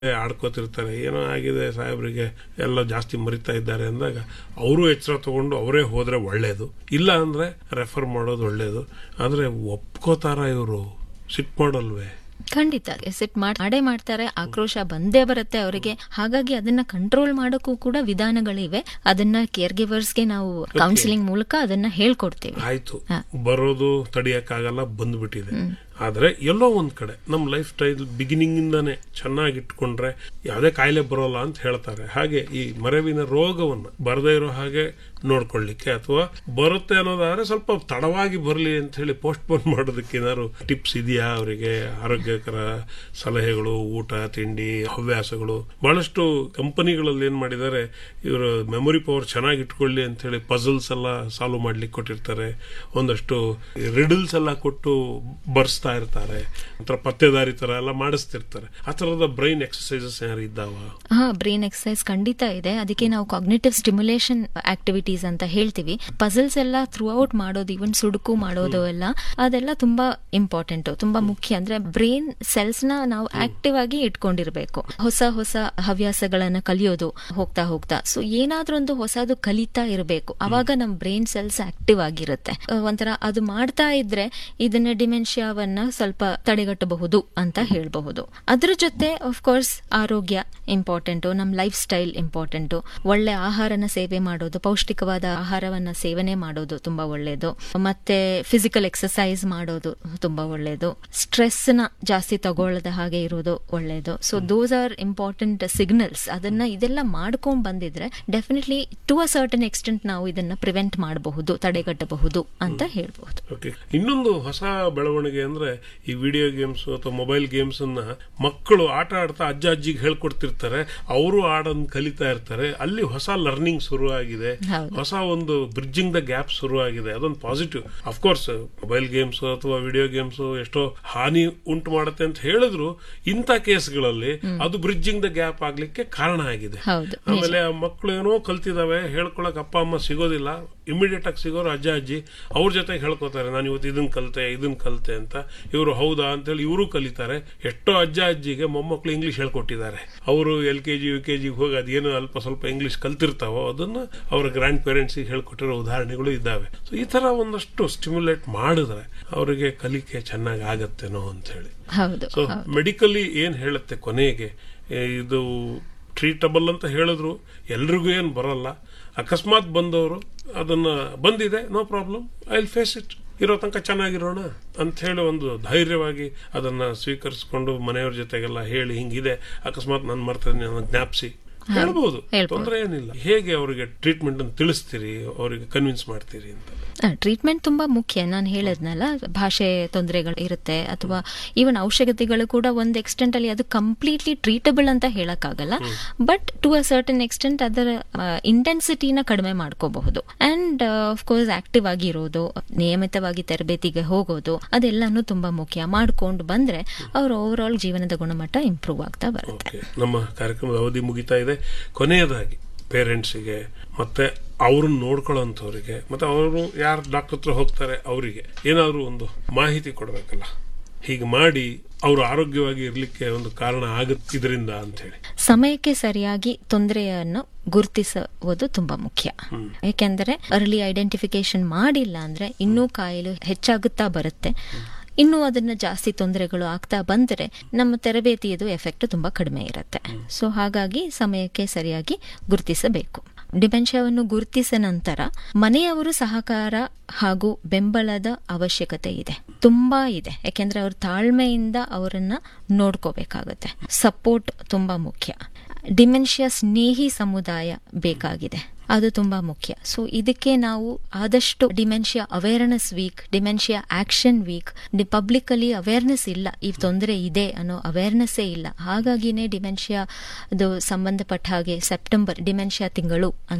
ಆಡ್ಕೋತಿರ್ತಾರೆ ಏನೋ ಆಗಿದೆ ಸಾಹೇಬ್ರಿಗೆ ಎಲ್ಲ ಜಾಸ್ತಿ ಮರಿತಾ ಇದ್ದಾರೆ ಅಂದಾಗ ಅವರು ಎಚ್ಚರ ತಗೊಂಡು ಅವರೇ ಹೋದ್ರೆ ಒಳ್ಳೇದು ಇಲ್ಲ ಅಂದ್ರೆ ರೆಫರ್ ಮಾಡೋದು ಒಳ್ಳೇದು ಆದ್ರೆ ಒಪ್ಕೋತಾರ ಇವರು ಸಿಟ್ ಮಾಡಲ್ವೇ ಖಂಡಿತ ಎಸಿಟ್ ಮಾಡೇ ಮಾಡ್ತಾರೆ ಆಕ್ರೋಶ ಬಂದೇ ಬರುತ್ತೆ ಅವರಿಗೆ ಹಾಗಾಗಿ ಅದನ್ನ ಕಂಟ್ರೋಲ್ ಮಾಡೋಕ್ಕೂ ಕೂಡ ವಿಧಾನಗಳಿವೆ ಅದನ್ನ ಕೇರ್ ಗಿವರ್ಸ್ಗೆ ನಾವು ಕೌನ್ಸಿಲಿಂಗ್ ಮೂಲಕ ಅದನ್ನ ಹೇಳ್ಕೊಡ್ತೀವಿ ಆಯ್ತು ಹಾ. ಬರೋದು ತಡಿಯಕ್ಕಾಗಲ್ಲ ಬಂದ್ಬಿಟ್ಟಿದೆ ಆದ್ರೆ ಎಲ್ಲೋ ಒಂದ್ ಕಡೆ ನಮ್ ಲೈಫ್ ಸ್ಟೈಲ್ ಬಿಗಿನಿಂಗ್ ಇಂದಾನೆ ಚೆನ್ನಾಗಿ ಇಟ್ಕೊಂಡ್ರೆ ಯಾವುದೇ ಕಾಯಿಲೆ ಬರೋಲ್ಲ ಅಂತ ಹೇಳ್ತಾರೆ ಹಾಗೆ ಈ ಮರೆವಿನ ರೋಗವನ್ನ ಬರದೇ ಇರೋ ಹಾಗೆ ನೋಡ್ಕೊಳ್ಳಿಕ್ಕೆ ಅಥವಾ ಬರುತ್ತೆ ಅನ್ನೋದಾದ್ರೆ ಸ್ವಲ್ಪ ತಡವಾಗಿ ಬರಲಿ ಅಂತ ಹೇಳಿ ಪೋಸ್ಟ್ ಪೋನ್ ಮಾಡೋದಕ್ಕೆ ಏನಾದ್ರು ಟಿಪ್ಸ್ ಇದೆಯಾ ಅವರಿಗೆ ಆರೋಗ್ಯಕರ ಸಲಹೆಗಳು ಊಟ ತಿಂಡಿ ಹವ್ಯಾಸಗಳು ಬಹಳಷ್ಟು ಕಂಪನಿಗಳಲ್ಲಿ ಏನ್ ಮಾಡಿದ್ದಾರೆ ಇವರು ಮೆಮೊರಿ ಪವರ್ ಚೆನ್ನಾಗಿ ಇಟ್ಕೊಳ್ಳಿ ಅಂತ ಹೇಳಿ ಪಜಲ್ಸ್ ಎಲ್ಲ ಸಾಲ್ವ್ ಮಾಡ್ಲಿಕ್ಕೆ ಕೊಟ್ಟಿರ್ತಾರೆ ಒಂದಷ್ಟು ರಿಡಲ್ಸ್ ಎಲ್ಲ ಕೊಟ್ಟು ಬರ್ಸ್ತಾ ಇರ್ತಾರೆ ಒಂಥರ ಪತ್ತೆದಾರಿ ತರ ಎಲ್ಲ ಮಾಡಿಸ್ತಿರ್ತಾರೆ ಆ ತರದ ಬ್ರೈನ್ ಎಕ್ಸರ್ಸೈಸಸ್ ಏನಾರು ಇದ್ದಾವ ಹಾ ಬ್ರೈನ್ ಎಕ್ಸರ್ಸೈಸ್ ಖಂಡಿತ ಇದೆ ಅದಕ್ಕೆ ನಾವು ಕಾಗ್ನೇಟಿವ್ ಸ್ಟಿಮ್ಯುಲೇಷನ್ ಆಕ್ಟಿವಿಟೀಸ್ ಅಂತ ಹೇಳ್ತೀವಿ ಪಜಲ್ಸ್ ಎಲ್ಲ ಥ್ರೂ ಔಟ್ ಮಾಡೋದು ಇವನ್ ಸುಡುಕು ಮಾಡೋದು ಎಲ್ಲ ಅದೆಲ್ಲ ತುಂಬಾ ಇಂಪಾರ್ಟೆಂಟ್ ತುಂಬಾ ಮುಖ್ಯ ಅಂದ್ರೆ ಬ್ರೈನ್ ಸೆಲ್ಸ್ ನ ನಾವು ಆಕ್ಟಿವ್ ಆಗಿ ಇಟ್ಕೊಂಡಿರ್ಬೇಕು ಹೊಸ ಹೊಸ ಹವ್ಯಾಸಗಳನ್ನ ಕಲಿಯೋದು ಹೋಗ್ತಾ ಹೋಗ್ತಾ ಸೊ ಏನಾದ್ರೂ ಒಂದು ಹೊಸದು ಕಲಿತಾ ಇರಬೇಕು ಅವಾಗ ನಮ್ ಬ್ರೈನ್ ಸೆಲ್ಸ್ ಆಕ್ಟಿವ್ ಆಗಿರುತ್ತೆ ಅಹ್, ಒಂಥರ ಅದು ಮಾಡ್ತಾ ಇದ್ರೆ ಇದನ್ನ ಡಿಮೆನ್ಷಿಯಾವನ್ನ ಸ್ವಲ್ಪ ತಡೆಗಟ್ಟಬಹುದು ಅಂತ ಹೇಳಬಹುದು ಅದ್ರ ಜೊತೆ ಕೋರ್ಸ್ ಆರೋಗ್ಯ ಇಂಪಾರ್ಟೆಂಟು ನಮ್ ಲೈಫ್ ಸ್ಟೈಲ್ ಇಂಪಾರ್ಟೆಂಟು ಒಳ್ಳೆ ಆಹಾರನ ಸೇವೆ ಮಾಡೋದು ಪೌಷ್ಟಿಕವಾದ ಆಹಾರವನ್ನ ಸೇವನೆ ಮಾಡೋದು ತುಂಬಾ ಒಳ್ಳೇದು ಮತ್ತೆ ಫಿಸಿಕಲ್ ಎಕ್ಸರ್ಸೈಸ್ ಮಾಡೋದು ತುಂಬಾ ಒಳ್ಳೇದು ಸ್ಟ್ರೆಸ್ ನ ಜಾಸ್ತಿ ತಗೊಳ್ಳದ ಹಾಗೆ ಇರೋದು ಒಳ್ಳೇದು so those are important signals ಅದನ್ನ ಇದೆಲ್ಲ ಮಾಡ್ಕೊಂಡ್ ಬಂದಿದ್ರೆ definitely to a certain extent ನಾವು ಇದನ್ನ ಪ್ರಿವೆಂಟ್ ಮಾಡಬಹುದು ತಡೆಗಟ್ಟಬಹುದು ಅಂತ ಹೇಳ್ಬಹುದು ಓಕೆ ಇನ್ನೊಂದು ಹೊಸ ಬೆಳವಣಿಗೆ ಅಂದ್ರೆ ಈ ವಿಡಿಯೋ ಗೇಮ್ಸ್ ಅಥವಾ ಮೊಬೈಲ್ ಗೇಮ್ಸ್ ಅನ್ನ ಮಕ್ಕಳು ಆಟ ಆಡ್ತಾ ಅಜ್ಜ ಅಜ್ಜಿಗೆ ಹೇಳ್ಕೊಡ್ತಿರ್ತಾರೆ ಅವರು ಆಡೋನ್ ಕಲಿತಾ ಇರ್ತಾರೆ ಅಲ್ಲಿ ಹೊಸ ಲರ್ನಿಂಗ್ ಶುರು ಆಗಿದೆ ಹೌದು. ಹೊಸ ಒಂದು ಬ್ರಿಡ್ಜಿಂಗ್ ದ ಗ್ಯಾಪ್ ಶುರು ಆಗಿದೆ ಅದೊಂದು ಪಾಸಿಟಿವ್ ಅಫ್ಕೋರ್ಸ್ ಮೊಬೈಲ್ ಗೇಮ್ಸ್ ಅಥವಾ ವಿಡಿಯೋ ಗೇಮ್ಸ್ ಎಷ್ಟೋ ಹಾನಿ ಉಂಟು ಮಾಡುತ್ತೆ ಅಂತ ಹೇಳಿದ್ರು ಇಂಥ ಕೇಸ್ಗಳಲ್ಲಿ ಅದು ಬ್ರಿಡ್ಜಿಂಗ್ ದ ಗ್ಯಾಪ್ ಆಗ್ಲಿಕ್ಕೆ ಕಾರಣ ಆಗಿದೆ ಹೌದು, ನಿಜ. ಆಮೇಲೆ ಆ ಮಕ್ಕಳು ಏನೋ ಕಲ್ತಿದಾವೆ ಹೇಳ್ಕೊಳಕ್ ಅಪ್ಪ ಅಮ್ಮ ಸಿಗೋದಿಲ್ಲ ಇಮಿಡಿಯೇಟ್ ಆಗಿ ಸಿಗೋರು ಅಜ್ಜ ಅಜ್ಜಿ ಅವ್ರ ಜೊತೆಗೆ ಹೇಳ್ಕೊತಾರೆ ನಾನು ಇವತ್ತು ಇದನ್ ಕಲಿತೆ ಇದನ್ ಕಲಿತೆ ಅಂತ ಇವರು ಹೌದಾ ಅಂತೇಳಿ ಇವರು ಕಲಿತಾರೆ ಎಷ್ಟೋ ಅಜ್ಜ ಅಜ್ಜಿಗೆ ಮೊಮ್ಮಕ್ಕಳು ಇಂಗ್ಲಿಷ್ ಹೇಳ್ಕೊಟ್ಟಿದ್ದಾರೆ ಅವರು L K G U K ಜಿಗೆ ಹೋಗಿ ಅದೇನು ಅಲ್ಪ ಸ್ವಲ್ಪ ಇಂಗ್ಲಿಷ್ ಕಲ್ತಿರ್ತಾವೋ ಅದನ್ನ ಅವರ ಗ್ರ್ಯಾಂಡ್ ಪೇರೆಂಟ್ಸ್ಗೆ ಹೇಳ್ಕೊಟ್ಟಿರೋ ಉದಾಹರಣೆಗಳು ಇದ್ದಾವೆ ಸೊ ಈ ತರ ಒಂದಷ್ಟು ಸ್ಟಿಮ್ಯುಲೇಟ್ ಮಾಡಿದ್ರೆ ಅವರಿಗೆ ಕಲಿಕೆ ಚೆನ್ನಾಗಿ ಆಗತ್ತೇನೋ ಅಂತ ಹೇಳಿ ಹೌದು ಸೊ ಮೆಡಿಕಲಿ ಏನ್ ಹೇಳುತ್ತೆ ಕೊನೆಗೆ ಏ, ಇದು ಟ್ರೀಟಬಲ್ ಅಂತ ಹೇಳಿದ್ರು ಎಲ್ರಿಗೂ ಏನ್ ಬರಲ್ಲ ಅಕಸ್ಮಾತ್ ಬಂದವರು ಅದನ್ನ ಬಂದಿದೆ no problem I will face it ಇರೋ ತನಕ ಚೆನ್ನಾಗಿರೋಣ ಅಂತ ಹೇಳಿ ಒಂದು ಧೈರ್ಯವಾಗಿ ಅದನ್ನ ಸ್ವೀಕರಿಸಿಕೊಂಡು ಮನೆಯವ್ರ ಜೊತೆಗೆಲ್ಲ ಹೇಳಿ ಹಿಂಗಿದೆ ಅಕಸ್ಮಾತ್ ನಾನು ಮರ್ತೇನೆ ನನ್ನ ಜ್ಞಾಪಿಸಿ ಹೇಳ್ಬೋದು ಹೇಳ್ಬೋದು. ತೊಂದರೆ ಏನಿಲ್ಲ ಹೇಗೆ ಅವರಿಗೆ ಟ್ರೀಟ್ಮೆಂಟ್ ಅನ್ನು ತಿಳಿಸ್ತೀರಿ ಅವರಿಗೆ ಕನ್ವಿನ್ಸ್ ಮಾಡ್ತೀರಿ ಅಂತ ಟ್ರೀಟ್ಮೆಂಟ್ ತುಂಬಾ ಮುಖ್ಯ ನಾನು ಹೇಳದ್ನಲ್ಲ ಭಾಷೆ ತೊಂದರೆಗಳು ಇರುತ್ತೆ ಅಥವಾ ಈವನ್ ಔಷಧಿಗಳು ಕೂಡ ಒಂದು ಎಕ್ಸ್ಟೆಂಟ್ ಅಲ್ಲಿ ಅದು ಕಂಪ್ಲೀಟ್ಲಿ ಟ್ರೀಟಬಲ್ ಅಂತ ಹೇಳಕ್ಕಾಗಲ್ಲ but to a certain extent ಅದರ ಇಂಟೆನ್ಸಿಟಿನ ಕಡಿಮೆ ಮಾಡ್ಕೋಬಹುದು ಅಂಡ್ ಕೋರ್ಸ್ ಆಕ್ಟಿವ್ ಆಗಿರೋದು ನಿಯಮಿತವಾಗಿ ತರಬೇತಿಗೆ ಹೋಗೋದು ಅದೆಲ್ಲಾನು ತುಂಬಾ ಮುಖ್ಯ ಮಾಡ್ಕೊಂಡು ಬಂದ್ರೆ ಅವ್ರ ಓವರ್ ಆಲ್ ಜೀವನದ ಗುಣಮಟ್ಟ ಇಂಪ್ರೂವ್ ಆಗ್ತಾ ಬರುತ್ತೆ ಓಕೆ ನಮ್ಮ ಕಾರ್ಯಕ್ರಮದ ಅವಧಿ ಮುಗಿತಾ ಇದೆ ಕೊನೆಯದಾಗಿ ಪೇರೆಂಟ್ಸಿಗೆ ಮತ್ತೆ ಅವ್ರನ್ನ ನೋಡ್ಕೊಳ್ಳೋಂಥವ್ರಿಗೆ ಮತ್ತೆ ಅವರು ಯಾರು ಡಾಕ್ಟರ್ ಹತ್ರ ಹೋಗ್ತಾರೆ ಅವರಿಗೆ ಏನಾದರೂ ಒಂದು ಮಾಹಿತಿ ಕೊಡಬೇಕಲ್ಲ ಹೀಗೆ ಮಾಡಿ ಅವರು ಆರೋಗ್ಯವಾಗಿ ಇರಲಿಕ್ಕೆ ಒಂದು ಕಾರಣ ಆಗುತ್ತೆ ಇದರಿಂದ ಅಂತ ಹೇಳಿ ಸಮಯಕ್ಕೆ ಸರಿಯಾಗಿ ತೊಂದರೆಯನ್ನು ಗುರುತಿಸುವುದು ತುಂಬಾ ಮುಖ್ಯ ಏಕೆಂದರೆ ಅರ್ಲಿ ಐಡೆಂಟಿಫಿಕೇಶನ್ ಮಾಡಿಲ್ಲ ಅಂದ್ರೆ ಇನ್ನೂ ಕಾಯಿಲೆ ಹೆಚ್ಚಾಗುತ್ತಾ ಬರುತ್ತೆ ಇನ್ನೂ ಅದನ್ನ ಜಾಸ್ತಿ ತೊಂದರೆಗಳು ಆಗ್ತಾ ಬಂದರೆ ನಮ್ಮ ತರಬೇತಿಯದು ಎಫೆಕ್ಟ್ ತುಂಬಾ ಕಡಿಮೆ ಇರುತ್ತೆ ಸೊ ಹಾಗಾಗಿ ಸಮಯಕ್ಕೆ ಸರಿಯಾಗಿ ಗುರುತಿಸಬೇಕು ಡಿಮೆನ್ಷಿಯಾವನ್ನು ಗುರುತಿಸಿದ ನಂತರ ಮನೆಯವರು ಸಹಕಾರ ಹಾಗೂ ಬೆಂಬಲದ ಅವಶ್ಯಕತೆ ಇದೆ ತುಂಬಾ ಇದೆ ಯಾಕೆಂದ್ರೆ ಅವ್ರ ತಾಳ್ಮೆಯಿಂದ ಅವರನ್ನ ನೋಡ್ಕೋಬೇಕಾಗುತ್ತೆ ಸಪೋರ್ಟ್ ತುಂಬಾ ಮುಖ್ಯ ಡಿಮೆನ್ಷಿಯಾ ಸ್ನೇಹಿ ಸಮುದಾಯ ಬೇಕಾಗಿದೆ ಅದು ತುಂಬಾ ಮುಖ್ಯ ಸೊ ಇದಕ್ಕೆ ನಾವು ಆದಷ್ಟು dementia awareness week dementia action week public ಅಲ್ಲಿ ಅವೇರ್ನೆಸ್ ಇಲ್ಲ ಈ ತೊಂದರೆ ಇದೆ ಅನ್ನೋ ಅವೇರ್ನೆಸ್ಸೇ ಇಲ್ಲ ಹಾಗಾಗಿನೇ ಡಿಮೆನ್ಷಿಯಾ ಅದು ಸಂಬಂಧಪಟ್ಟ ಹಾಗೆ ಸೆಪ್ಟೆಂಬರ್ ಡಿಮೆನ್ಷಿಯಾ ತಿಂಗಳು ಅಂತ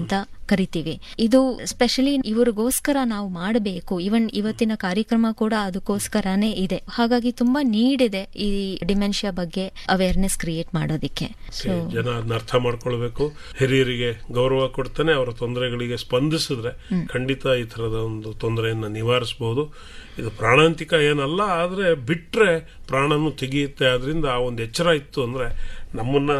ಕರಿತೀವಿ ಇದು ಸ್ಪೆಷಲಿ ಇವ್ರಿಗೋಸ್ಕರ ನಾವು ಮಾಡಬೇಕು ಇವನ್ ಇವತ್ತಿನ ಕಾರ್ಯಕ್ರಮ ಕೂಡ ಅದಕ್ಕೋಸ್ಕರನೇ ಇದೆ ಹಾಗಾಗಿ ತುಂಬಾ ನೀಡ್ ಇದೆ ಈ ಡಿಮೆನ್ಷಿಯಾ ಬಗ್ಗೆ ಅವೇರ್ನೆಸ್ ಕ್ರಿಯೇಟ್ ಮಾಡೋದಿಕ್ಕೆ ಸೊ ಜನ ಅದನ್ನ ಅರ್ಥ ಮಾಡ್ಕೊಳ್ಬೇಕು ಹಿರಿಯರಿಗೆ ಗೌರವ ಕೊಡ್ತಾನೆ ಅವರ ತೊಂದರೆಗಳಿಗೆ ಸ್ಪಂದಿಸಿದ್ರೆ ಖಂಡಿತ ಈ ತರದ ಒಂದು ತೊಂದರೆಯನ್ನ ನಿವಾರಿಸಬಹುದು ಇದು ಪ್ರಾಣಾಂತಿಕ ಏನಲ್ಲ ಆದ್ರೆ ಬಿಟ್ರೆ ಪ್ರಾಣನು ತೆಗೆಯುತ್ತೆ ಅದರಿಂದ ಆ ಒಂದು ಎಚ್ಚರ ಇತ್ತು ಅಂದ್ರೆ ನಮ್ಮನ್ನ